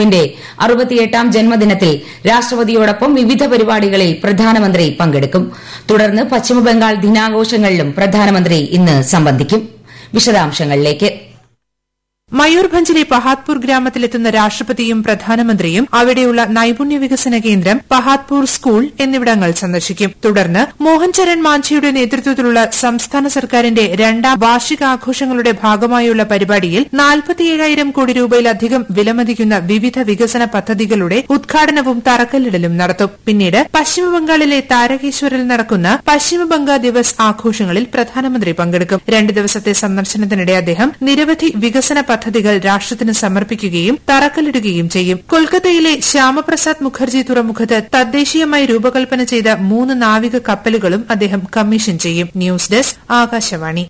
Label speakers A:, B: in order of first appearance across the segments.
A: അദ്ദേഹത്തിന്റെ അറുപത്തിയെട്ടാം ജന്മദിനത്തിൽ രാഷ്ട്രപതിയോടൊപ്പം വിവിധ പരിപാടികളിൽ പ്രധാനമന്ത്രി പങ്കെടുക്കും തുടർന്ന് പശ്ചിമബംഗാൾ ദിനാഘോഷങ്ങളിലും പ്രധാനമന്ത്രി ഇന്ന് സംബന്ധിക്കും വിശദാംശങ്ങളിലേക്ക്
B: മയൂർഭഞ്ചിലെ പഹാത്പൂർ ഗ്രാമത്തിലെത്തുന്ന രാഷ്ട്രപതിയും പ്രധാനമന്ത്രിയും അവിടെയുള്ള നൈപുണ്യ വികസന കേന്ദ്രം പഹാത്പൂർ സ്കൂൾ എന്നിവിടങ്ങൾ സന്ദർശിക്കും തുടർന്ന് മോഹൻ ചരൺ മാഞ്ചിയുടെ നേതൃത്വത്തിലുള്ള സംസ്ഥാന സർക്കാരിന്റെ രണ്ടാം വാർഷികാഘോഷങ്ങളുടെ ഭാഗമായുള്ള പരിപാടിയിൽ നാൽപ്പത്തിയേഴായിരം കോടി രൂപയിലധികം വിലമതിക്കുന്ന വിവിധ വികസന പദ്ധതികളുടെ ഉദ്ഘാടനവും തറക്കല്ലിടലും നടത്തും പിന്നീട് പശ്ചിമബംഗാളിലെ താരകേശ്വറിൽ നടക്കുന്ന പശ്ചിമബംഗ ദിവസ് ആഘോഷങ്ങളിൽ പ്രധാനമന്ത്രി പങ്കെടുക്കും രണ്ട് ദിവസത്തെ സന്ദർശനത്തിനിടെ അദ്ദേഹം നിരവധി വികസന പദ്ധതികൾ രാഷ്ട്രത്തിന് സമർപ്പിക്കുകയും തറക്കല്ലിടുകയും ചെയ്യും കൊൽക്കത്തയിലെ ശ്യാമപ്രസാദ് മുഖർജി തുറമുഖത്ത് തദ്ദേശീയമായി രൂപകൽപ്പന ചെയ്ത മൂന്ന് നാവിക കപ്പലുകളും അദ്ദേഹം കമ്മീഷൻ ചെയ്യും news desk Akashvani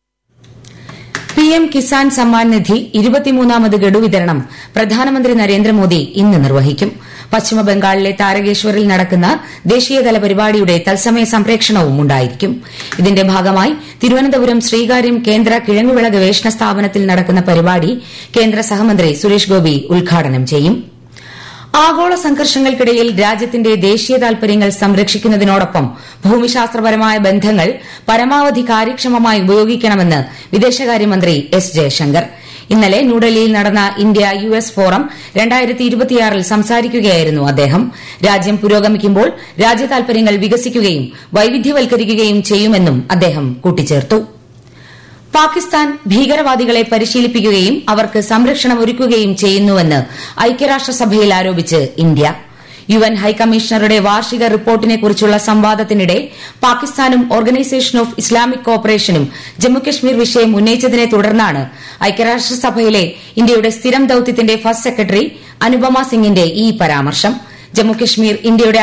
A: PM Kisan Samman Nidhi ഇരുപത്തിമൂന്നാമത് ഗഡു വിതരണം പ്രധാനമന്ത്രി നരേന്ദ്രമോദി ഇന്ന് നിർവഹിക്കും പശ്ചിമബംഗാളിലെ താരകേശ്വറിൽ നടക്കുന്ന ദേശീയതല പരിപാടിയുടെ തത്സമയ സംപ്രേഷണവും ഉണ്ടായിരിക്കും ഇതിന്റെ ഭാഗമായി തിരുവനന്തപുരം ശ്രീകാര്യം കേന്ദ്ര കിഴങ്ങുവിള ഗവേഷണ സ്ഥാപനത്തിൽ നടക്കുന്ന പരിപാടി കേന്ദ്ര സഹമന്ത്രി സുരേഷ് ഗോപി ഉദ്ഘാടനം ചെയ്യും ആഗോള സംഘർഷങ്ങൾക്കിടയിൽ രാജ്യത്തിന്റെ ദേശീയ താൽപര്യങ്ങൾ സംരക്ഷിക്കുന്നതിനോടൊപ്പം ഭൂമിശാസ്ത്രപരമായ ബന്ധങ്ങൾ പരമാവധി കാര്യക്ഷമമായി ഉപയോഗിക്കണമെന്ന് വിദേശകാര്യമന്ത്രി എസ് ജയശങ്കർ ഇന്നലെ ന്യൂഡൽഹിയിൽ നടന്ന ഇന്ത്യ യു എസ് ഫോറം ൽ സംസാരിക്കുകയായിരുന്നു അദ്ദേഹം രാജ്യം പുരോഗമിക്കുമ്പോൾ രാജ്യതാൽപര്യങ്ങൾ വികസിക്കുകയും വൈവിധ്യവൽക്കരിക്കുകയും ചെയ്യുമെന്നും അദ്ദേഹം കൂട്ടിച്ചേർത്തു പാകിസ്ഥാൻ ഭീകരവാദികളെ പരിശീലിപ്പിക്കുകയും അവർക്ക് സംരക്ഷണം ഒരുക്കുകയും ചെയ്യുന്നുവെന്ന് ഐക്യരാഷ്ട്രസഭയിൽ ആരോപിച്ച് ഇന്ത്യ യു എൻ ഹൈക്കമ്മീഷണറുടെ വാർഷിക റിപ്പോർട്ടിനെക്കുറിച്ചുള്ള സംവാദത്തിനിടെ പാകിസ്ഥാനും ഓർഗനൈസേഷൻ ഓഫ് ഇസ്ലാമിക് കോപ്പറേഷനും ജമ്മുകശ്മീർ വിഷയം ഉന്നയിച്ചതിനെ തുടർന്നാണ് ഐക്യരാഷ്ട്രസഭയിലെ ഇന്ത്യയുടെ സ്ഥിരം ദൌത്യത്തിന്റെ ഫസ്റ്റ് സെക്രട്ടറി അനുപമ സിംഗിന്റെ ഈ പരാമർശം ജമ്മുകശ്മീർ ഇന്ത്യയുടെ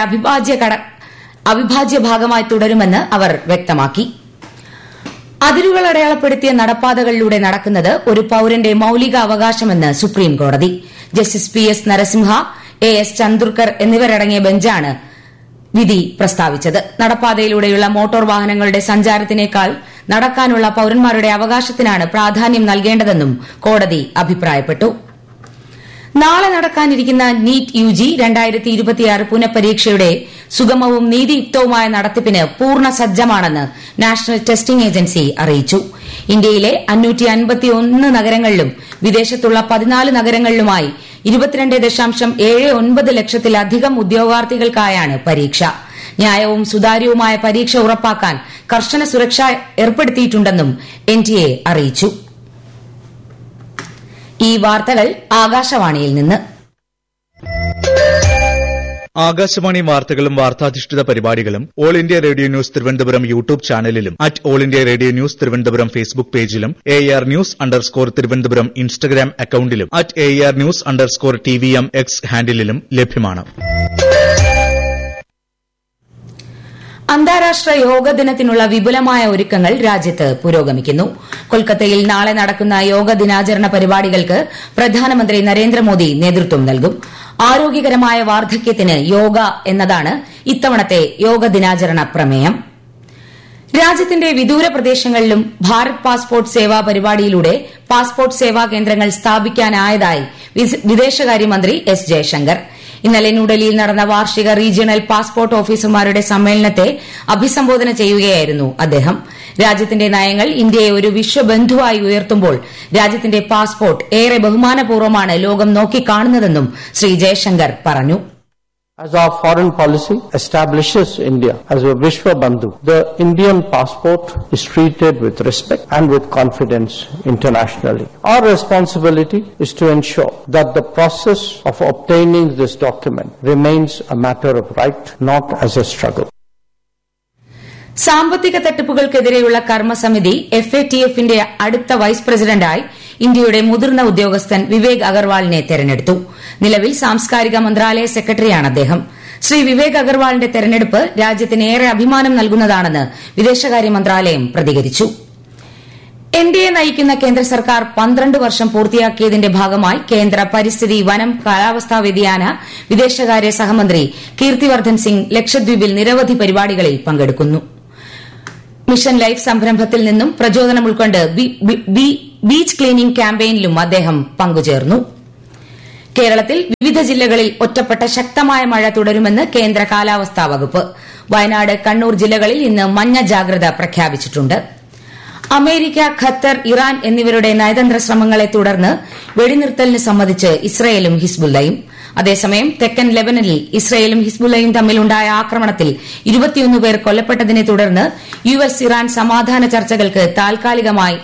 A: അവിഭാജ്യ ഭാഗമായി തുടരുമെന്ന് അവർ വ്യക്തമാക്കി അതിരുകൾ അടയാളപ്പെടുത്തിയ നടപ്പാതകളിലൂടെ നടക്കുന്നത് ഒരു പൌരന്റെ മൌലിക അവകാശമെന്ന് സുപ്രീംകോടതി justice P S Narasimha A S Chandurkar എന്നിവരടങ്ങിയ ബെഞ്ചാണ് വിധി പ്രസ്താവിച്ചത് നടപ്പാതയിലൂടെയുള്ള മോട്ടോർ വാഹനങ്ങളുടെ സഞ്ചാരത്തിനേക്കാൾ നടക്കാനുള്ള പൌരന്മാരുടെ അവകാശത്തിനാണ് പ്രാധാന്യം നൽകേണ്ടതെന്നും കോടതി അഭിപ്രായപ്പെട്ടു നാളെ നടക്കാനിരിക്കുന്ന നീറ്റ് യു ജി പുനഃപരീക്ഷയുടെ സുഗമവും നീതിയുക്തവുമായ നടത്തിപ്പിന് പൂർണ്ണ സജ്ജമാണെന്ന് നാഷണൽ ടെസ്റ്റിംഗ് ഏജൻസി അറിയിച്ചു ഇന്ത്യയിലെ നഗരങ്ങളിലും വിദേശത്തുള്ള പതിനാല് നഗരങ്ങളിലുമായി ഇരുപത്തിരണ്ട് ദശാംശം ഏഴ് ഒൻപത് ലക്ഷത്തിലധികം ഉദ്യോഗാർത്ഥികൾക്കായാണ് പരീക്ഷ ന്യായവും സുതാര്യവുമായ പരീക്ഷ ഉറപ്പാക്കാൻ കർശന സുരക്ഷ ഏർപ്പെടുത്തിയിട്ടുണ്ടെന്നും എൻടിഎ അറിയിച്ചു ഈ വാർത്തകൾ ആകാശവാണിയിൽ നിന്ന്
C: ആകാശവാണി വാർത്തകളും വാർത്താധിഷ്ഠിത പരിപാടികളും all India radio news Thiruvananthapuram YouTube ചാനലിലും at all India radio news Thiruvananthapuram Facebook പേജിലും A R news underscore Thiruvananthapuram Instagram അക്കൌണ്ടിലും at A R news underscore T V M X ഹാൻഡിലും ലഭ്യമാണ്
A: അന്താരാഷ്ട്ര യോഗ ദിനത്തിനുള്ള വിപുലമായ ഒരുക്കങ്ങൾ രാജ്യത്ത് പുരോഗമിക്കുന്നു കൊൽക്കത്തയിൽ നാളെ നടക്കുന്ന യോഗ ദിനാചരണ പരിപാടികൾക്ക് പ്രധാനമന്ത്രി നരേന്ദ്രമോദി നേതൃത്വം നൽകും ആരോഗ്യകരമായ വാർദ്ധക്യത്തിന് യോഗ എന്നതാണ് ഇത്തവണത്തെ യോഗ ദിനാചരണ പ്രമേയം രാജ്യത്തിന്റെ വിദൂര പ്രദേശങ്ങളിലും ഭാരത് പാസ്പോർട്ട് സേവാ പരിപാടിയിലൂടെ പാസ്പോർട്ട് സേവാ കേന്ദ്രങ്ങൾ സ്ഥാപിക്കാനായതായി വിദേശകാര്യമന്ത്രി എസ് ജയശങ്കർ ഇന്നലെ ന്യൂഡൽഹിയിൽ നടന്ന വാർഷിക റീജിയണൽ പാസ്പോർട്ട് ഓഫീസർമാരുടെ സമ്മേളനത്തെ അഭിസംബോധന ചെയ്യുകയായിരുന്നു അദ്ദേഹം രാജ്യത്തിന്റെ നയങ്ങൾ ഇന്ത്യയെ ഒരു വിശ്വബന്ധുവായി ഉയർത്തുമ്പോൾ രാജ്യത്തിന്റെ പാസ്പോർട്ട് ഏറെ ബഹുമാനപൂർവ്വമാണ് ലോകം നോക്കിക്കാണുന്നതെന്നും ശ്രീ ജയശങ്കർ പറഞ്ഞു
D: As our foreign policy establishes India as a Vishwa Bandhu, the Indian passport is treated with respect and with confidence internationally. Our responsibility is to ensure that the process of obtaining this document remains a matter of right, not as a struggle.
A: സാമ്പത്തിക തട്ടിപ്പുകൾക്കെതിരെയുള്ള കർമ്മസമിതി F A T എഫിന്റെ അടുത്ത vice പ്രസിഡന്റായി ഇന്ത്യയുടെ മുതിർന്ന ഉദ്യോഗസ്ഥൻ വിവേക് അഗർവാളിനെ തെരഞ്ഞെടുത്തു നിലവിൽ സാംസ്കാരിക മന്ത്രാലയ സെക്രട്ടറിയാണ് അദ്ദേഹം ശ്രീ വിവേക് അഗർവാളിന്റെ തെരഞ്ഞെടുപ്പ് രാജ്യത്തിന് ഏറെ അഭിമാനം നൽകുന്നതാണെന്ന് വിദേശകാര്യ മന്ത്രാലയം പ്രതികരിച്ചു എൻഡിഎ നയിക്കുന്ന കേന്ദ്ര സർക്കാർ പന്ത്രണ്ട് വർഷം പൂർത്തിയാക്കിയതിന്റെ ഭാഗമായി കേന്ദ്ര പരിസ്ഥിതി വനം കാലാവസ്ഥാ വ്യതിയാന വിദേശകാര്യ സഹമന്ത്രി കീർത്തിവർദ്ധൻ സിംഗ് ലക്ഷദ്വീപിൽ നിരവധി പരിപാടികളിൽ പങ്കെടുക്കുന്നു മിഷൻ ലൈഫ് സംരംഭത്തിൽ നിന്നും പ്രചോദനം ഉൾക്കൊണ്ട് ബീച്ച് ക്ലീനിംഗ് ക്യാമ്പയിനിലും അദ്ദേഹം പങ്കുചേർന്നു കേരളത്തിൽ വിവിധ ജില്ലകളിൽ ഒറ്റപ്പെട്ട ശക്തമായ മഴ തുടരുമെന്ന് കേന്ദ്ര കാലാവസ്ഥാ വകുപ്പ് വയനാട് കണ്ണൂർ ജില്ലകളിൽ ഇന്ന് മഞ്ഞ ജാഗ്രത പ്രഖ്യാപിച്ചിട്ടുണ്ട് അമേരിക്ക ഖത്തർ ഇറാൻ എന്നിവരുടെ നയതന്ത്ര ശ്രമങ്ങളെ തുടർന്ന് വെടിനിർത്തലിന് സമ്മതിച്ച് ഇസ്രയേലും ഹിസ്ബുല്ലയും അതേസമയം തെക്കൻ ലെബനനിൽ ഇസ്രയേലും ഹിസ്ബുല്ലയും തമ്മിലുണ്ടായ ആക്രമണത്തിൽ ഇരുപത്തിയൊന്ന് പേർ കൊല്ലപ്പെട്ടതിനെ തുടർന്ന് യു എസ് ഇറാൻ സമാധാന ചർച്ചകൾക്ക് താൽക്കാലികമായി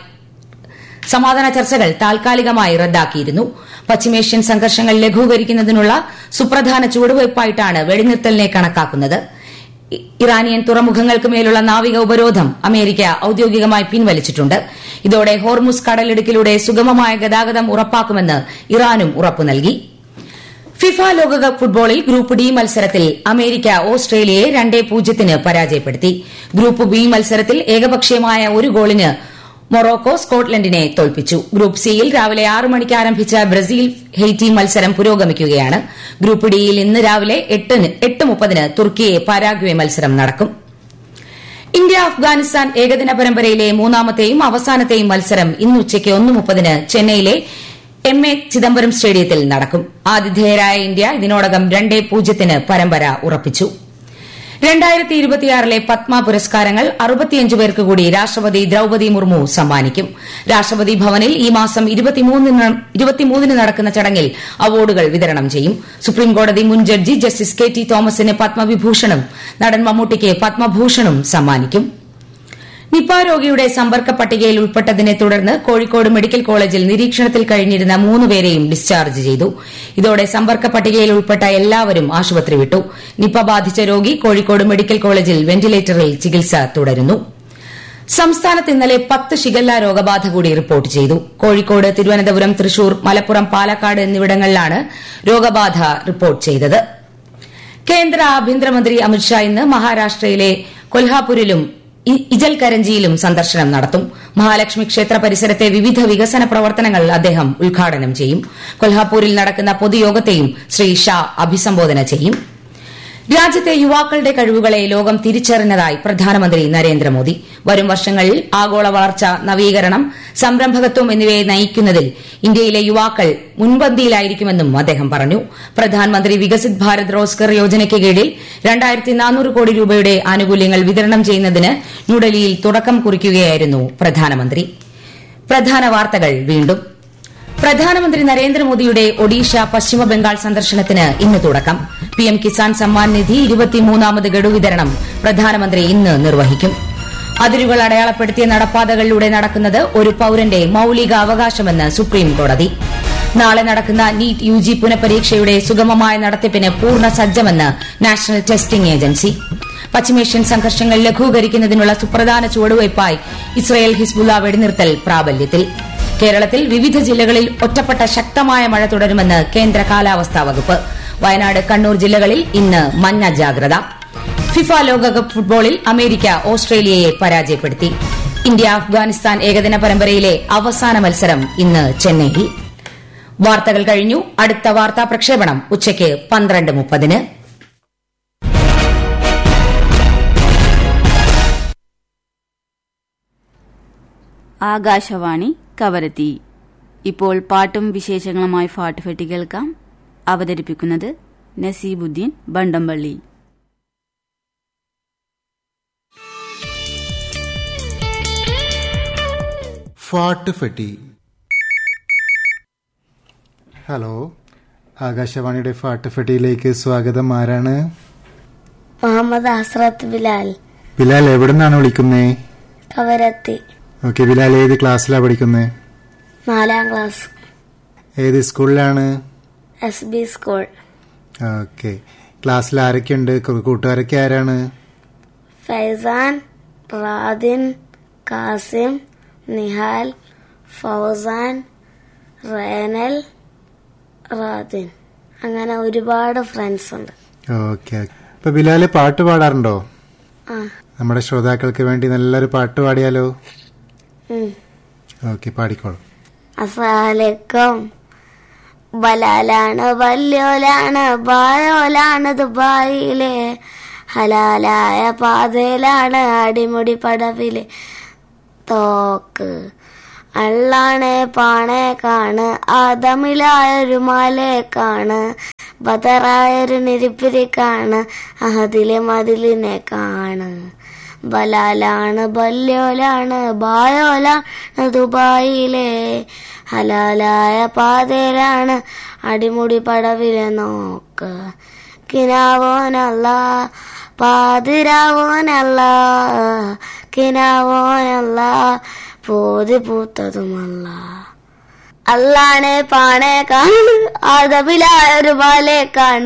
A: സമാധാന ചർച്ചകൾ താൽക്കാലികമായി റദ്ദാക്കിയിരുന്നു പശ്ചിമേഷ്യൻ സംഘർഷങ്ങൾ ലഘൂകരിക്കുന്നതിനുള്ള സുപ്രധാന ചുവടുവയ്പായിട്ടാണ് വെടിനിർത്തലിനെ കണക്കാക്കുന്നത് ഇ- ഇറാനിയൻ തുറമുഖങ്ങൾക്ക് മേലുള്ള നാവിക ഉപരോധം അമേരിക്ക ഔദ്യോഗികമായി പിൻവലിച്ചിട്ടുണ്ട് ഇതോടെ ഹോർമുസ് കടലിടുക്കിലൂടെ സുഗമമായ ഗതാഗതം ഉറപ്പാക്കുമെന്ന് ഇറാനും ഉറപ്പു നൽകി ഫിഫ ലോകകപ്പ് ഫുട്ബോളിൽ ഗ്രൂപ്പ് ഡി മത്സരത്തിൽ അമേരിക്ക ഓസ്ട്രേലിയയെ രണ്ടേ പൂജ്യത്തിന് പരാജയപ്പെടുത്തി ഗ്രൂപ്പ് ബി മത്സരത്തിൽ ഏകപക്ഷീയമായ ഒരു ഗോളിന് മൊറോക്കോ സ്കോട്ട്ലൻഡിനെ തോൽപ്പിച്ചു ഗ്രൂപ്പ് സിയിൽ രാവിലെ ആറ് മണിക്ക് ആരംഭിച്ച ബ്രസീൽ ഹെയ്റ്റി മത്സരം പുരോഗമിക്കുകയാണ് ഗ്രൂപ്പ് ഡിയിൽ ഇന്ന് രാവിലെ എട്ടിന് എട്ട് മുപ്പതിന് തുർക്കിയെ പാരാഗ്വെ മത്സരം നടക്കും ഇന്ത്യ അഫ്ഗാനിസ്ഥാൻ ഏകദിന പരമ്പരയിലെ മൂന്നാമത്തെയും അവസാനത്തെയും മത്സരം ഇന്ന് ഉച്ചയ്ക്ക് ഒന്ന് മുപ്പതിന് ചെന്നൈയിലെ എം എ ചിദംബരം സ്റ്റേഡിയത്തിൽ നടക്കും ആതിഥേയരായ ഇന്ത്യ ഇതിനോടകം രണ്ടേ പൂജ്യത്തിന് പരമ്പര ഉറപ്പിച്ചു രണ്ടായിരത്തി ഇരുപത്തിയാറിലെ പത്മ പുരസ്കാരങ്ങൾ അറുപത്തിയഞ്ച് പേർക്ക് കൂടി രാഷ്ട്രപതി ദ്രൌപതി മുർമു സമ്മാനിക്കും രാഷ്ട്രപതി ഭവനിൽ ഈ മാസം ഇരുപത്തിമൂന്നിന് ഇരുപത്തിമൂന്നിന് നടക്കുന്ന ചടങ്ങിൽ അവാർഡുകൾ വിതരണം ചെയ്യും സുപ്രീംകോടതി മുൻ ജഡ്ജി ജസ്റ്റിസ് കെ ടി തോമസിന് പത്മവിഭൂഷണും നടൻ മമ്മൂട്ടിക്ക് പത്മഭൂഷണും സമ്മാനിക്കും നിപ രോഗിയുടെ സമ്പർക്ക പട്ടികയിൽ ഉൾപ്പെട്ടതിനെ തുടർന്ന് കോഴിക്കോട് മെഡിക്കൽ കോളേജിൽ നിരീക്ഷണത്തിൽ കഴിഞ്ഞിരുന്ന മൂന്നുപേരെയും ഡിസ്ചാർജ് ചെയ്തു ഇതോടെ സമ്പർക്ക പട്ടികയിൽ ഉൾപ്പെട്ട എല്ലാവരും ആശുപത്രി വിട്ടു നിപ ബാധിച്ച രോഗി കോഴിക്കോട് മെഡിക്കൽ കോളേജിൽ വെന്റിലേറ്ററിൽ ചികിത്സ തുടരുന്നു സംസ്ഥാനത്ത് ഇന്നലെ പത്ത് ഷിഗല്ല രോഗബാധ കൂടി റിപ്പോർട്ട് ചെയ്തു കോഴിക്കോട് തിരുവനന്തപുരം തൃശൂർ മലപ്പുറം പാലക്കാട് എന്നിവിടങ്ങളിലാണ് രോഗബാധ റിപ്പോർട്ട് ചെയ്തത് കേന്ദ്ര ആഭ്യന്തരമന്ത്രി അമിത്ഷാ ഇന്ന് മഹാരാഷ്ട്രയിലെ കൊൽഹാപൂരിലും ഇ- ഇജൽ കരഞ്ചിയിലും സന്ദർശനം നടത്തും മഹാലക്ഷ്മി ക്ഷേത്ര പരിസരത്തെ വിവിധ വികസന പ്രവർത്തനങ്ങൾ അദ്ദേഹം ഉദ്ഘാടനം ചെയ്യും കൊൽഹാപൂരിൽ നടക്കുന്ന പൊതുയോഗത്തെയും ശ്രീ ഷാ അഭിസംബോധന ചെയ്യും രാജ്യത്തെ യുവാക്കളുടെ കഴിവുകളെ ലോകം തിരിച്ചറിഞ്ഞതായി പ്രധാനമന്ത്രി നരേന്ദ്രമോദി വരും വർഷങ്ങളിൽ ആഗോള വളർച്ച നവീകരണം സംരംഭകത്വം എന്നിവയെ നയിക്കുന്നതിൽ ഇന്ത്യയിലെ യുവാക്കൾ മുൻപന്തിയിലായിരിക്കുമെന്നും അദ്ദേഹം പറഞ്ഞു പ്രധാനമന്ത്രി വികസിത് ഭാരത് റോസ്ഗർ യോജനയ്ക്ക് കീഴിൽ രണ്ടായിരത്തി നാനൂറ് കോടി രൂപയുടെ ആനുകൂല്യങ്ങൾ വിതരണം ചെയ്യുന്നതിന് ന്യൂഡൽഹിയിൽ തുടക്കം കുറിക്കുകയായിരുന്നു പ്രധാനമന്ത്രി പ്രധാന വാർത്തകൾ വീണ്ടും പ്രധാനമന്ത്രി നരേന്ദ്രമോദിയുടെ ഒഡീഷ പശ്ചിമബംഗാൾ സന്ദർശനത്തിന് ഇന്ന് തുടക്കം പിഎം കിസാൻ സമ്മാൻ നിധി ഇരുപത്തിമൂന്നാമത് ഗഡു വിതരണം പ്രധാനമന്ത്രി ഇന്ന് നിർവഹിക്കും അതിരുകൾ അടയാളപ്പെടുത്തിയ നടപ്പാതകളിലൂടെ നടക്കുന്നത് ഒരു പൌരന്റെ മൌലിക അവകാശമെന്ന് സുപ്രീം കോടതി നാളെ നടക്കുന്ന നീറ്റ് യു ജി പുനഃപരീക്ഷയുടെ സുഗമമായ നടത്തിപ്പിന് പൂർണ്ണ സജ്ജമെന്ന് നാഷണൽ ടെസ്റ്റിംഗ് ഏജൻസി പശ്ചിമേഷ്യൻ സംഘർഷങ്ങൾ ലഘൂകരിക്കുന്നതിനുള്ള സുപ്രധാന ചുവടുവയ്പായി ഇസ്രയേൽ ഹിസ്ബുള്ള വെടിനിർത്തൽ പ്രാബല്യത്തിൽ കേരളത്തിൽ വിവിധ ജില്ലകളിൽ ഒറ്റപ്പെട്ട ശക്തമായ മഴ തുടരുമെന്ന് കേന്ദ്ര കാലാവസ്ഥാ വകുപ്പ് വയനാട് കണ്ണൂർ ജില്ലകളിൽ ഇന്ന് മഞ്ഞ ജാഗ്രത ഫിഫ ലോകകപ്പ് ഫുട്ബോളിൽ അമേരിക്ക ഓസ്ട്രേലിയയെ പരാജയപ്പെടുത്തി ഇന്ത്യ അഫ്ഗാനിസ്ഥാൻ ഏകദിന പരമ്പരയിലെ അവസാന മത്സരം ഇന്ന് ചെന്നൈയിൽ വാർത്തകൾ കഴിഞ്ഞു അടുത്ത വാർത്താ പ്രക്ഷേപണം ഉച്ചയ്ക്ക് പന്ത്രണ്ട് മുപ്പതിന്
E: ആകാശവാണി കവരത്തി ഇപ്പോൾ പാട്ടും വിശേഷങ്ങളുമായി ഫാട്ടുഫെട്ടി കേൾക്കാം അവതരിപ്പിക്കുന്നത് നസീബുദ്ദീൻ ബണ്ടംപള്ളി
F: ഫാട്ട് ഫെട്ടി ഹലോ ആകാശവാണിയുടെ ഫാട്ട് ഫെട്ടിയിലേക്ക് സ്വാഗതം ആരാണ്
G: മുഹമ്മദ് ഹസ്രത്ത് ബിലാൽ
F: ബിലാൽ എവിടെ നിന്നാണ് വിളിക്കുന്നേ
G: കവരത്തി
F: ഓക്കെ ബിലാൽ ഏത് ക്ലാസ്സിലാണ് പഠിക്കുന്നത്
G: നാലാം ക്ലാസ്
F: ഏത് സ്കൂളിലാണ്
G: എസ് ബി സ്കൂൾ
F: ഓക്കെ ക്ലാസ്സിൽ ആരൊക്കെയുണ്ട് കൂ- കൂട്ടുകാരൊക്കെ ആരാണ്
G: ഫൈസാൻ റാദിൻ കാസിം നിഹാൽ ഫൗസാൻ റേനൽ റാദിൻ അങ്ങനെ ഒരുപാട് ഫ്രണ്ട്സ് ഉണ്ട്
F: ഓക്കെ അപ്പൊ ബിലാല് പാട്ട് പാടാറുണ്ടോ
G: ആ
F: നമ്മുടെ ശ്രോതാക്കൾക്ക് വേണ്ടി നല്ലൊരു പാട്ട് പാടിയാലോ
G: ഉം.
F: ഓക്കെ പാടിക്കോളൂ
G: അസ്സലാമലൈക്കും ബലാലാണ് വല്യോലാണ് ബായോലാണ് ദുബായിലെ ഹലാലായ പാതയിലാണ് അടിമുടി പടവിലെ തോക്ക് അള്ളാണെ പാണെ കാണ് ആദമിലായൊരു മാലെ കാണ് ബദറായൊരു നിരിപ്പിരി കാണ് അഹദിലെ മതിലിനെ കാണ് ബലാലാണ് ബല്യോലാണ് ബായോലാണ് ദുബായിലെ ഹലാലായ പാതയിലാണ് അടിമുടി പടവിലെ നോക്ക് കിനാവോനല്ല പാതിരാവോനല്ല കിനാവോനല്ല പോതി പൂത്തതുമല്ല അല്ലാണെ പാണെ കാണ് ആദമിലായൊരു മാലെ കാണ്